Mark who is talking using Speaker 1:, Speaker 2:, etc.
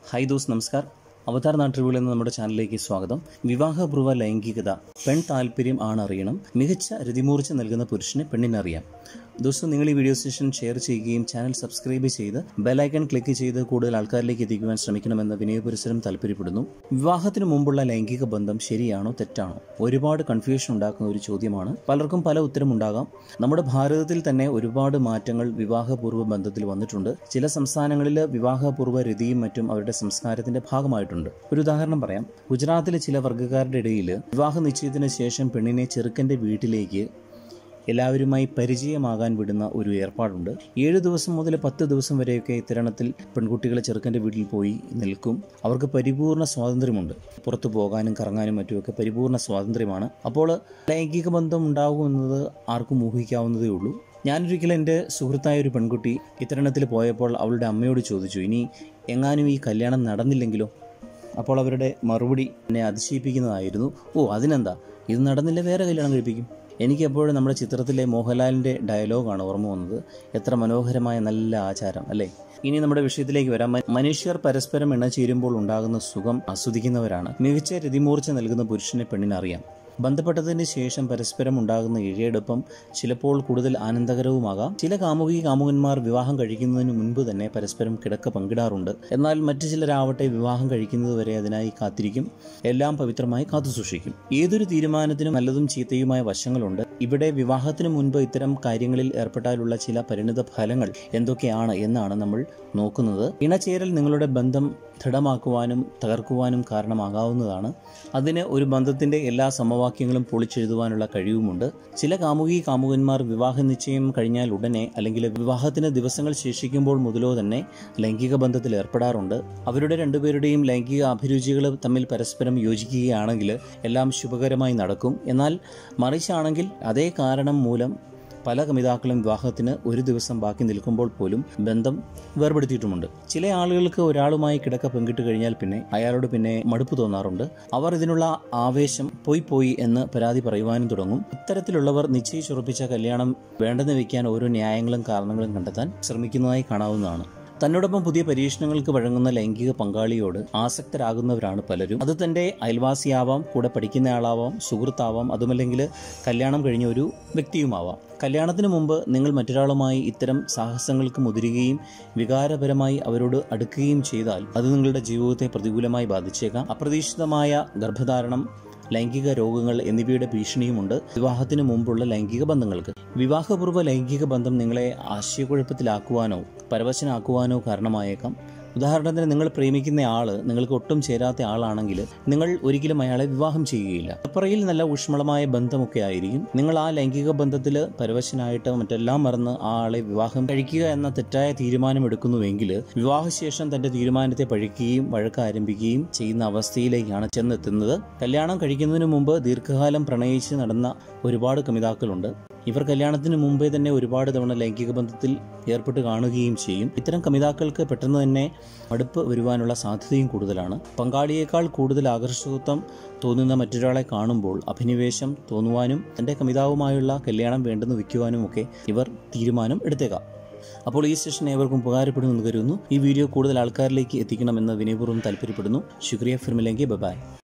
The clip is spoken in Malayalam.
Speaker 1: ഹായ് ദോസ് നമസ്കാർ അവതാർ നാട്ടുകൾ എന്ന നമ്മുടെ ചാനലിലേക്ക് സ്വാഗതം വിവാഹപൂർവ്വ ലൈംഗികത പെൺ താല്പര്യം ആണ് അറിയണം മികച്ച രതിമൂർച്ച നൽകുന്ന പുരുഷനെ പെണ്ണിനറിയാം ദോസ്തം നിങ്ങൾ ഈ വീഡിയോ സെഷൻ ഷെയർ ചെയ്യുകയും ചാനൽ സബ്സ്ക്രൈബ് ചെയ്ത് ബെലൈക്കൺ ക്ലിക്ക് ചെയ്ത് കൂടുതൽ ആൾക്കാരിലേക്ക് എത്തിക്കുവാൻ ശ്രമിക്കണമെന്ന് വിനയപുരസരം താല്പര്യപ്പെടുന്നു വിവാഹത്തിന് മുമ്പുള്ള ലൈംഗിക ബന്ധം ശരിയാണോ തെറ്റാണോ ഒരുപാട് കൺഫ്യൂഷൻ ഉണ്ടാക്കുന്ന ഒരു ചോദ്യമാണ് പലർക്കും പല ഉത്തരമുണ്ടാകാം നമ്മുടെ ഭാരതത്തിൽ തന്നെ ഒരുപാട് മാറ്റങ്ങൾ വിവാഹപൂർവ്വ ബന്ധത്തിൽ വന്നിട്ടുണ്ട് ചില സംസ്ഥാനങ്ങളിൽ വിവാഹപൂർവ്വ രതിയും മറ്റും അവരുടെ സംസ്കാരത്തിന്റെ ഭാഗമായിട്ടുണ്ട് ഒരു ഉദാഹരണം പറയാം ഗുജറാത്തിലെ ചില വർഗ്ഗക്കാരുടെ ഇടയിൽ വിവാഹ നിശ്ചയത്തിന് ശേഷം പെണ്ണിനെ ചെറുക്കന്റെ വീട്ടിലേക്ക് എല്ലാവരുമായി പരിചയമാകാൻ വിടുന്ന ഒരു ഏർപ്പാടുണ്ട് ഏഴ് ദിവസം മുതൽ പത്ത് ദിവസം വരെയൊക്കെ ഇത്തരണത്തിൽ പെൺകുട്ടികളെ ചെറുക്കൻ്റെ വീട്ടിൽ പോയി നിൽക്കും അവർക്ക് പരിപൂർണ സ്വാതന്ത്ര്യമുണ്ട് പുറത്തു പോകാനും കറങ്ങാനും മറ്റുമൊക്കെ പരിപൂർണ സ്വാതന്ത്ര്യമാണ് അപ്പോൾ ലൈംഗിക ബന്ധം ഉണ്ടാകുമെന്നത് ആർക്കും ഊഹിക്കാവുന്നതേ ഉള്ളൂ ഞാനൊരിക്കലും എൻ്റെ സുഹൃത്തായ ഒരു പെൺകുട്ടി ഇത്തരണത്തിൽ പോയപ്പോൾ അവളുടെ അമ്മയോട് ചോദിച്ചു ഇനി എങ്ങാനും ഈ കല്യാണം നടന്നില്ലെങ്കിലോ അപ്പോൾ അവരുടെ മറുപടി എന്നെ അതിശയിപ്പിക്കുന്നതായിരുന്നു ഓ അതിനെന്താ ഇത് നടന്നില്ല വേറെ കല്യാണം കഴിപ്പിക്കും എനിക്ക് എപ്പോഴും നമ്മുടെ ചിത്രത്തിലെ മോഹൻലാലിൻ്റെ ഡയലോഗാണ് ഓർമ്മ വന്നത് എത്ര മനോഹരമായ നല്ല ആചാരം അല്ലേ ഇനി നമ്മുടെ വിഷയത്തിലേക്ക് വരാം മ- മനുഷ്യർ പരസ്പരം ഇണചേരുമ്പോൾ ഉണ്ടാകുന്ന സുഖം ആസ്വദിക്കുന്നവരാണ് മികച്ച രതിമൂർച്ച നൽകുന്ന പുരുഷനെ പെണ്ണിനറിയാം ബന്ധപ്പെട്ടതിന് ശേഷം പരസ്പരം ഉണ്ടാകുന്ന ഇഴയെടുപ്പം ചിലപ്പോൾ കൂടുതൽ ആനന്ദകരവുമാകാം ചില കാമുകി കാമുകന്മാർ വിവാഹം കഴിക്കുന്നതിന് മുൻപ് തന്നെ പരസ്പരം കിടക്ക പങ്കിടാറുണ്ട് എന്നാൽ മറ്റു ചിലരാവട്ടെ വിവാഹം കഴിക്കുന്നത് വരെ അതിനായി കാത്തിരിക്കും എല്ലാം പവിത്രമായി കാത്തുസൂക്ഷിക്കും ഏതൊരു തീരുമാനത്തിനും നല്ലതും ചീത്തയുമായ വശങ്ങളുണ്ട് ഇവിടെ വിവാഹത്തിന് മുൻപ് ഇത്തരം കാര്യങ്ങളിൽ ഏർപ്പെട്ടാലുള്ള ചില പരിണിത ഫലങ്ങൾ എന്തൊക്കെയാണ് എന്നാണ് നമ്മൾ നോക്കുന്നത് ഇണചേരൽ നിങ്ങളുടെ ബന്ധം ദൃഢമാക്കുവാനും തകർക്കുവാനും കാരണമാകാവുന്നതാണ് അതിന് ഒരു ബന്ധത്തിന്റെ എല്ലാ സമവാക്യങ്ങളും പൊളിച്ചെഴുതുവാനുള്ള കഴിവുമുണ്ട് ചില കാമുകി കാമുകന്മാർ വിവാഹ നിശ്ചയം കഴിഞ്ഞാൽ ഉടനെ അല്ലെങ്കിൽ വിവാഹത്തിന് ദിവസങ്ങൾ ശേഷിക്കുമ്പോൾ മുതലോ തന്നെ ലൈംഗിക ബന്ധത്തിൽ ഏർപ്പെടാറുണ്ട് അവരുടെ രണ്ടുപേരുടെയും ലൈംഗിക അഭിരുചികൾ തമ്മിൽ പരസ്പരം യോജിക്കുകയാണെങ്കിൽ എല്ലാം ശുഭകരമായി നടക്കും എന്നാൽ മറിച്ചാണെങ്കിൽ അതേ കാരണം മൂലം പല കമിതാക്കളും വിവാഹത്തിന് ഒരു ദിവസം ബാക്കി നിൽക്കുമ്പോൾ പോലും ബന്ധം വേർപെടുത്തിയിട്ടുമുണ്ട് ചില ആളുകൾക്ക് ഒരാളുമായി കിടക്ക പങ്കിട്ട് കഴിഞ്ഞാൽ പിന്നെ അയാളോട് പിന്നെ മടുപ്പ് തോന്നാറുണ്ട് അവർ ഇതിനുള്ള ആവേശം പോയി പോയി എന്ന് പരാതി പറയുവാനും തുടങ്ങും ഇത്തരത്തിലുള്ളവർ നിശ്ചയിച്ചുറപ്പിച്ച കല്യാണം വേണ്ടെന്ന് വെക്കാൻ ഓരോ ന്യായങ്ങളും കാരണങ്ങളും കണ്ടെത്താൻ ശ്രമിക്കുന്നതായി കാണാവുന്നതാണ് തന്നോടൊപ്പം പുതിയ പരീക്ഷണങ്ങൾക്ക് വഴങ്ങുന്ന ലൈംഗിക പങ്കാളിയോട് ആസക്തരാകുന്നവരാണ് പലരും അത് തന്റെ അയൽവാസിയാവാം കൂടെ പഠിക്കുന്നയാളാവാം സുഹൃത്താവാം അതുമല്ലെങ്കിൽ കല്യാണം കഴിഞ്ഞ ഒരു വ്യക്തിയുമാവാം കല്യാണത്തിന് മുമ്പ് നിങ്ങൾ മറ്റൊരാളുമായി ഇത്തരം സാഹസങ്ങൾക്ക് മുതിരുകയും വികാരപരമായി അവരോട് അടുക്കുകയും ചെയ്താൽ അത് നിങ്ങളുടെ ജീവിതത്തെ പ്രതികൂലമായി ബാധിച്ചേക്കാം അപ്രതീക്ഷിതമായ ഗർഭധാരണം ലൈംഗിക രോഗങ്ങൾ എന്നിവയുടെ ഭീഷണിയുമുണ്ട് വിവാഹത്തിന് മുമ്പുള്ള ലൈംഗിക ബന്ധങ്ങൾക്ക് വിവാഹപൂർവ്വ ലൈംഗിക ബന്ധം നിങ്ങളെ ആശയക്കുഴപ്പത്തിലാക്കുവാനോ പരവശനാക്കുവാനോ കാരണമായേക്കാം ഉദാഹരണത്തിന് നിങ്ങൾ പ്രേമിക്കുന്ന ആള് നിങ്ങൾക്ക് ഒട്ടും ചേരാത്ത ആളാണെങ്കിൽ നിങ്ങൾ ഒരിക്കലും അയാളെ വിവാഹം ചെയ്യുകയില്ല അപ്പുറയിൽ നല്ല ഊഷ്മളമായ ബന്ധമൊക്കെ ആയിരിക്കും നിങ്ങൾ ആ ലൈംഗിക ബന്ധത്തിൽ പരവശനായിട്ട് മറ്റെല്ലാം മറന്ന് ആ ആളെ വിവാഹം കഴിക്കുക എന്ന തെറ്റായ തീരുമാനം എടുക്കുന്നുവെങ്കിൽ വിവാഹശേഷം തന്റെ തീരുമാനത്തെ പഴിക്കുകയും വഴക്ക് ആരംഭിക്കുകയും ചെയ്യുന്ന അവസ്ഥയിലേക്കാണ് ചെന്നെത്തുന്നത് കല്യാണം കഴിക്കുന്നതിന് മുമ്പ് ദീർഘകാലം പ്രണയിച്ച് നടന്ന ഒരുപാട് കമിതാക്കളുണ്ട് ഇവർ കല്യാണത്തിന് മുമ്പേ തന്നെ ഒരുപാട് തവണ ലൈംഗിക ബന്ധത്തിൽ ഏർപ്പെട്ട് കാണുകയും ചെയ്യും ഇത്തരം കമിതാക്കൾക്ക് പെട്ടെന്ന് തന്നെ അടുപ്പ് വരുവാനുള്ള സാധ്യതയും കൂടുതലാണ് പങ്കാളിയേക്കാൾ കൂടുതൽ ആകർഷകത്വം തോന്നുന്ന മറ്റൊരാളെ കാണുമ്പോൾ അഭിനിവേശം തോന്നുവാനും തൻ്റെ കമിതാവുമായുള്ള കല്യാണം വേണ്ടെന്ന് വയ്ക്കുവാനും ഒക്കെ ഇവർ തീരുമാനം എടുത്തേക്കാം അപ്പോൾ ഈ സെഷൻ ഏവർക്കും ഉപകാരപ്പെടുമെന്ന് കരുതുന്നു ഈ വീഡിയോ കൂടുതൽ ആൾക്കാരിലേക്ക് എത്തിക്കണമെന്ന് വിനയപൂർവ്വം താല്പര്യപ്പെടുന്നു ശുക്രിയ ഫിർമിലെങ്കിൽ ബബായ്